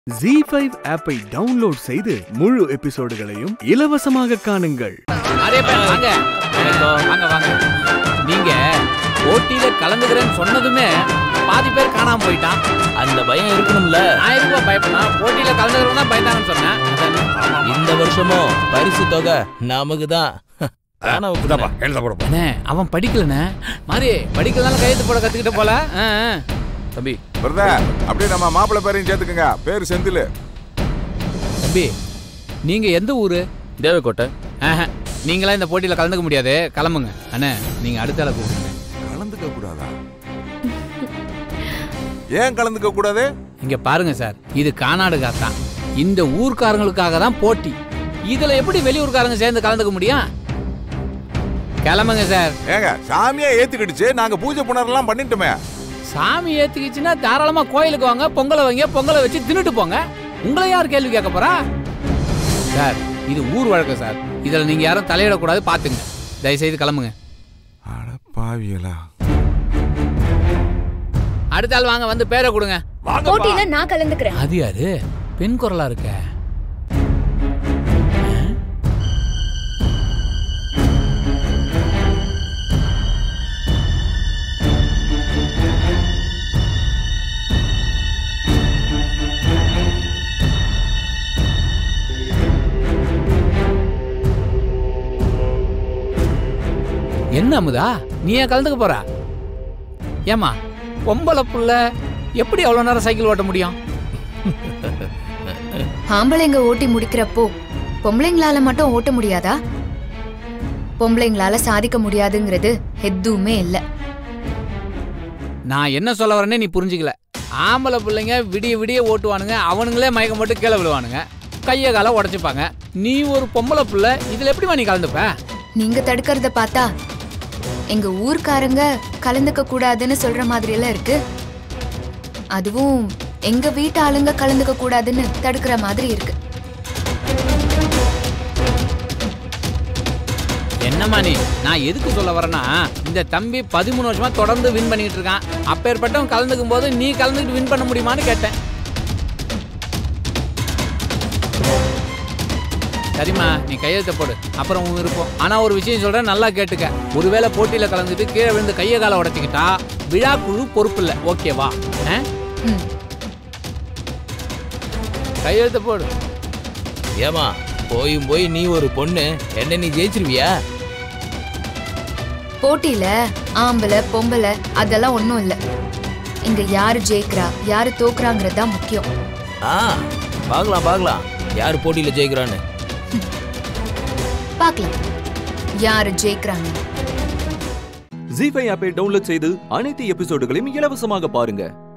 G five ஆப்பை download செய்து முழு எபிசோடுகளையும் இலவசமாக காணுங்கள் நிறைய பேர் வாங்க வாங்க வாங்க நீங்க போட்டியில கலந்துக்கிறேன்னு சொன்னதுமே பாதி பேர் காணாம போயிட்டான் அந்த பயம் இருக்கணும்ல நான் எதுவும் பயப்படா போட்டியில கலந்துக்கிறவங்க தான் பயந்தாங்கன்னு சொன்னேன் அதானே? இந்த வருஷமும் பரிசு தொகை நமக்கு தான் இதாப்பா எழுத போட அண்ணே அவன் படிக்கலண்ணே மாதிரி படிக்கலாம் கையெழுத்து போட கத்துக்கிட்ட போல ஆ, ஆ. தம்பி பிரதர் அப்படியே நம்ம மாப்பிள்ளை பேரையும் சேர்த்துக்கங்க பேர் செந்தில் தம்பி நீங்க எந்த ஊரு தேவக்கோட்டை ஆஹா, நீங்களாம் இந்த போட்டியில கலந்துக்க முடியாது கிளம்புங்க அண்ணே நீங்க அடுத்த ஆளை கூப்பிடுங்க கலந்துக்க கூடாதா ஏன் கலந்துக்க கூடாது இங்க பாருங்க சார் இது கானாடுகா தான் இந்த ஊர்க்காரங்களுக்காக தான் போட்டி இதுல எப்படி வெளியூர்காரங்க சேர்ந்து கலந்துக்க முடியும் கிளம்புங்க சார் ஏங்க சாமியா ஏத்துக்கிடுச்சு நாங்க பூஜை புனரெல்லாம் பண்ணிட்டோமே சாமி ஏத்துக்கிச்சுன்னா தாராளமா கோயிலுக்கு வாங்க பொங்கலை வைங்க பொங்கலை வச்சு தின்னுட்டு போங்க உங்களை யார் கேள்வி கேட்க போறா சார் இது ஊர் வழக்கம் சார் இதுல நீங்க யாரும் தலையிடக்கூடாது பாத்துங்க தயவுசெய்து கிளம்புங்க அட பாவியலா அடுத்த ஆள் வாங்க வந்து பேரை கொடுங்க போட்டியில நான் கலந்துக்கிறேன் அது யாரு பெண் குரலா இருக்க என்ன அமுதா நீ ஏன் கலந்துக்க போற ஏமா பொம்பளை புள்ள எப்படி அவ்வளவு நேரம் சைக்கிள் ஓட்ட முடியும் ஆம்பளைங்க ஓட்டி முடிக்கிறப்போ பொம்பளைங்களால மட்டும் ஓட்ட முடியாதா பொம்பளைங்களால சாதிக்க முடியாதுங்கிறது எதுவுமே இல்ல நான் என்ன சொல்ல வரேனே நீ புரிஞ்சுக்கல ஆம்பளை பிள்ளைங்க விடிய விடிய ஓட்டுவானுங்க அவனுங்களே மயக்கம் போட்டு கீழே விழுவானுங்க கையை காலை உடச்சிப்பாங்க நீ ஒரு பொம்பளை புள்ள இதுல எப்படிமா நீ கலந்துப்ப நீங்க தடுக்கிறத பார்த்தா எங்க ஊர்க்காரங்க கலந்துக்க கூடாதுன்னு சொல்ற மாதிரி எல்லாம் இருக்கு அதுவும் எங்க வீட்டு ஆளுங்க கலந்துக்க கூடாதுன்னு தடுக்கிற மாதிரி இருக்கு என்னம்மா நீ நான் எதுக்கு சொல்ல வரேன்னா இந்த தம்பி பதிமூணு வருஷமா தொடர்ந்து வின் பண்ணிட்டு இருக்கான் அப்பேற்பட்டவன் கலந்துக்கும் போது நீ கலந்துக்கிட்டு வின் பண்ண முடியுமான்னு கேட்டேன் சரிம்மா நீ கையெழுத்த போடு அப்புறம் உன் விருப்பம் ஆனா ஒரு விஷயம் சொல்றேன் நல்லா கேட்டுக்க ஒருவேளை போட்டியில கலந்துட்டு கீழே விழுந்து கையை காலை உடைச்சிக்கிட்டா விழா குழு பொறுப்பு இல்லை ஓகேவா ஆ? ம் கையெழுத்த போடு ஏமா போயும் போய் நீ ஒரு பொண்ணு என்ன நீ ஜெயிச்சிருவியா போட்டியில ஆம்பளை பொம்பளை அதெல்லாம் ஒன்றும் இல்லை இங்க யாரு ஜெயிக்கிறா யாரு தோக்குறாங்கிறது தான் முக்கியம் ஆ பார்க்கலாம் பார்க்கலாம் யார் போட்டியில ஜெயிக்கிறான்னு பார்க்கலாம் யாரு ஜெயிக்கிறாங்க ஜி ஃபைவ் ஆப்பை டவுன்லோட் செய்து அனைத்து எபிசோடுகளையும் இலவசமாக பாருங்க